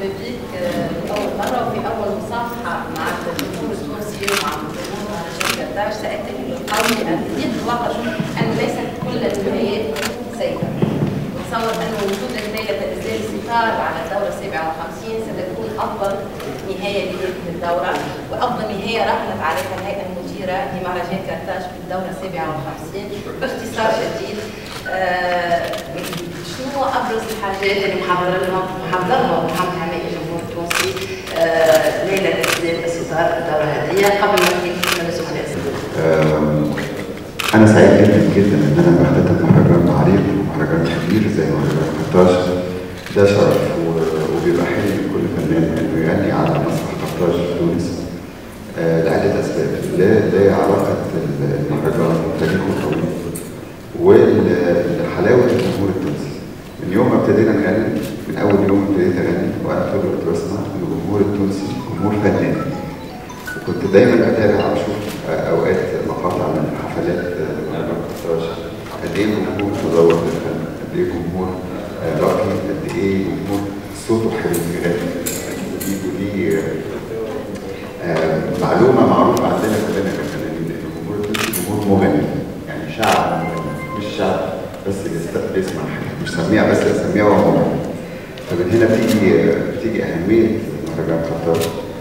بيك لأول مرة وفي أول مصافحة مع الجمهور التونسي ومع الجمهور مهرجان كرتاج سألتني بالقول أن ضيق الواقع أن ليست كل النهايات سيئة. نتصور أن وجود ليلة إزاء الستار على الدورة 57 ستكون أفضل نهاية لهذه الدورة وأفضل نهاية رحلت عليها الهيئة المديرة لمهرجان كرتاج في الدورة 57 باختصار شديد آه شنو ابرز الحاجات اللي محضر لهم محضرها محمد حماية الجمهور التونسي آه ليله تسديد الستار الدوره هذه قبل ما نحكي من الزملاء انا سعيد جدا جدا ان انا بختتم مهرجان عريق ومهرجان كبير زي مهرجان 11 ده شرف وبيبقى حلم لكل فنان انه يغني على مسرح 11 في تونس آه لعده اسباب لا لا علاقه المهرجان بتاريخه الطويل وحلاوه الجمهور التونسي من يوم ما ابتدينا نغني من اول يوم ابتديت اغني وانا طول الوقت بسمع ان الجمهور التونسي جمهور فنان وكنت دايما بتابع واشوف اوقات مقاطع من حفلات قد ايه الجمهور مدور للفن قد ايه الجمهور راقي قد ايه الجمهور صوته حلو بيغني ودي ودي معلومه معروفه عندنا كلنا كفنانين ان الجمهور التونسي جمهور مغني يعني شعب مغني مش شعب بس بيسمع مش سميع بس سميع ومغني فمن هنا بتيجي بتيجي اهميه مهرجان قطر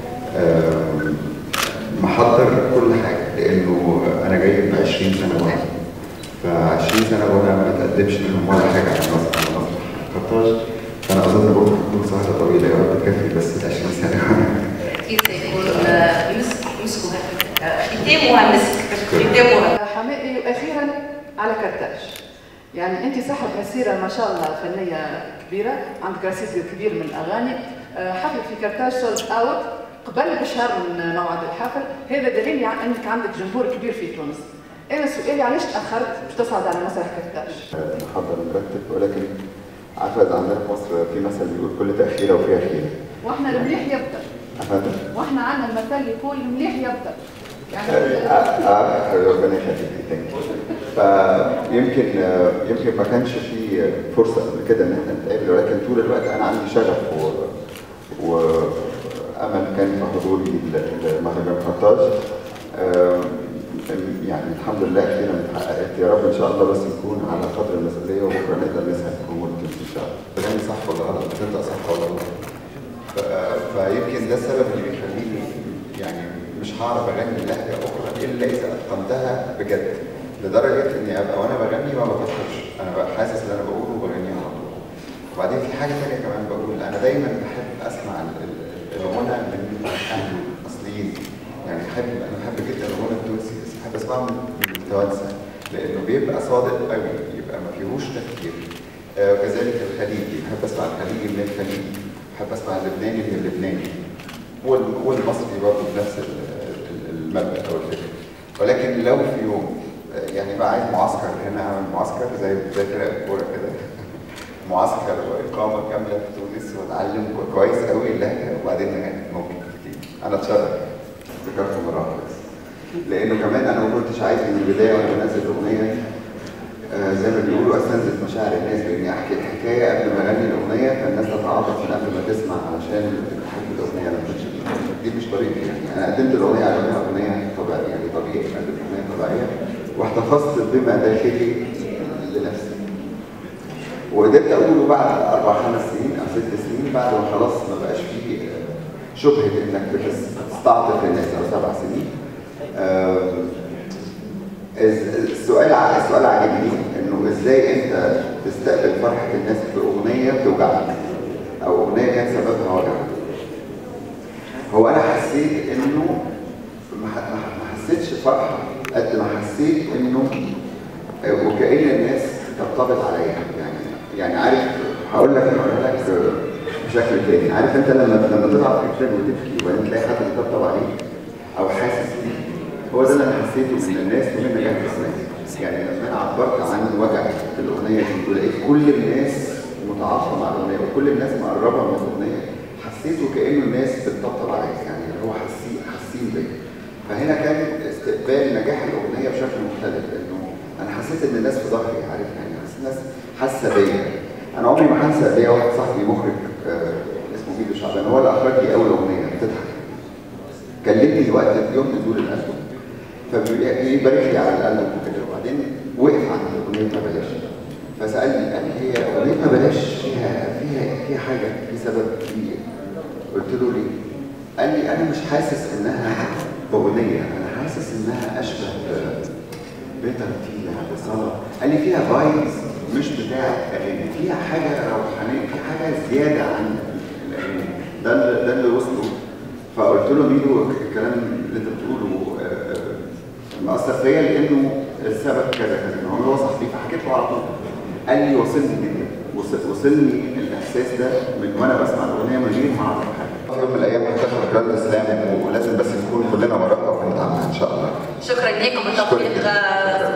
محضر كل حاجه لانه انا جاي ب 20 سنه غنى ف 20 سنه غنى ما تقدمش منهم ولا حاجه على مسرح على مسرح قطاج فانا اظن بكره هتكون سهره طويله يا رب تكفي بس ال 20 سنه اكيد سيكون مسك مسكها ختامها مسك ختامها حمائي واخيرا على كرتاج يعني انت صاحب مسيره ما شاء الله فنيه كبيره عندك رصيد كبير من الاغاني حفل في كرتاج سولد اوت قبل بشهر من موعد الحفل هذا دليل على انك عندك جمهور كبير في تونس انا سؤالي علاش تاخرت باش تصعد على مسرح كرتاج؟ محضر مرتب ولكن عارفه اذا عندنا في مصر في مثل بيقول كل تاخيره وفيها خيره واحنا المليح يبدا افندم واحنا عندنا المثل يقول المليح يبدا يعني ربنا يخليك فيمكن يمكن ما كانش في فرصه قبل كده ان احنا نتقابل ولكن طول الوقت انا عندي شغف و, و... امل كان في حضوري لمهرجان قرطاج يعني الحمد لله اخيرا اتحققت يا رب ان شاء الله بس نكون على قدر المسؤوليه وبكره نقدر نسعد الجمهور ان شاء الله. بغني صح ولا غلط؟ بتنطق صح ولا غلط؟ فيمكن ده السبب اللي بيخليني يعني مش هعرف اغني لهجه اخرى الا اذا اتقنتها بجد لدرجه اني ابقى وانا بغني ما بفكرش انا ببقى حاسس اللي انا بقوله وبغنيه على طول. وبعدين في حاجه ثانيه كمان بقول انا دايما بحب اسمع الغنى من اهله الاصليين يعني بحب انا بحب جدا الغنى التونسي بس بحب اسمعه من التوانسه لانه بيبقى صادق قوي يبقى ما فيهوش تفكير آه كذلك الخليجي بحب اسمع الخليجي من الخليجي بحب اسمع اللبناني من اللبناني والمصري برضه بنفس المبدا او الفكره ولكن لو في يوم يعني بقى عايز معسكر هنا اعمل معسكر زي زي فرق الكوره كده معسكر واقامه كامله في تونس واتعلم كويس قوي اللهجه وبعدين ممكن تيجي انا اتشرف افتكرت مره بس لانه كمان انا ما كنتش عايز من البدايه وانا بنزل الاغنيه آه زي ما بيقولوا استنزف مشاعر الناس باني احكي الحكايه قبل ما اغني الاغنيه فالناس تتعاطف من قبل ما تسمع علشان تحب الاغنيه لما دي مش طريقتي يعني انا قدمت الاغنيه على انها اغنيه طبيعيه يعني طبيعي قدمت اغنيه طبيعيه واحتفظت بما داخلي لنفسي وقدرت اقوله بعد اربع خمس سنين او ست سنين بعد ما خلاص ما بقاش فيه شبهه انك بتستعطف الناس او سبع سنين السؤال السؤال عاجبني انه ازاي انت تستقبل فرحه الناس باغنيه بتوجعك او اغنيه كان سببها وجع هو انا حسيت انه ما حسيتش فرحه قد ما حسيت انه وكأن الناس طبطبت عليا يعني يعني عارف هقول لك هقول لك بشكل تاني عارف انت لما لما تضعف في الكتاب وتبكي وبعدين تلاقي حد بيطبطب عليك او حاسس بيك هو ده اللي انا حسيته من الناس ومن نجاح الناس يعني لما انا عبرت عن الوجع في الاغنيه دي ولقيت كل الناس متعاطفه مع الاغنيه وكل الناس مقربه من الاغنيه حسيته كانه الناس بتطبطب عليا يعني اللي هو حاسين حاسين بيا فهنا كان استقبال نجاح الاغنيه بشكل مختلف انه انا حسيت ان الناس في ظهري عارف يعني حسيت الناس حاسه بيا انا عمري ما هنسى ليا واحد صاحبي مخرج آه اسمه ميدو شعبان كلمني وقت يوم نزول الالبوم فبيبارك لي على الالبوم وكده وبعدين وقف عند اغنيه ما بلاش فسالني قال لي هي اغنيه ما بلاش فيها فيها فيها حاجه في سبب في قلت له ليه؟ قال لي انا مش حاسس انها اغنيه انا حاسس انها اشبه بيتر تيلا بصلاه قال لي فيها فايبز مش بتاع اغاني فيها حاجه روحانيه في حاجه زياده عن الاغاني ده اللي ده اللي وصله فقلت له ميدو الكلام اللي انت بتقوله آه، آه، مأثر فيا لانه السبب كذا كذا إن هو هو صاحبي فحكيت له على طول قال لي وصلني جدا وص- وصلني الاحساس ده من وانا بسمع الاغنيه من غير ما اعرف حاجه في يوم من الايام هتاخد جراند سلام ولازم بس نكون كلنا وراها ونتعامل ان شاء الله شكرا لكم بالتوفيق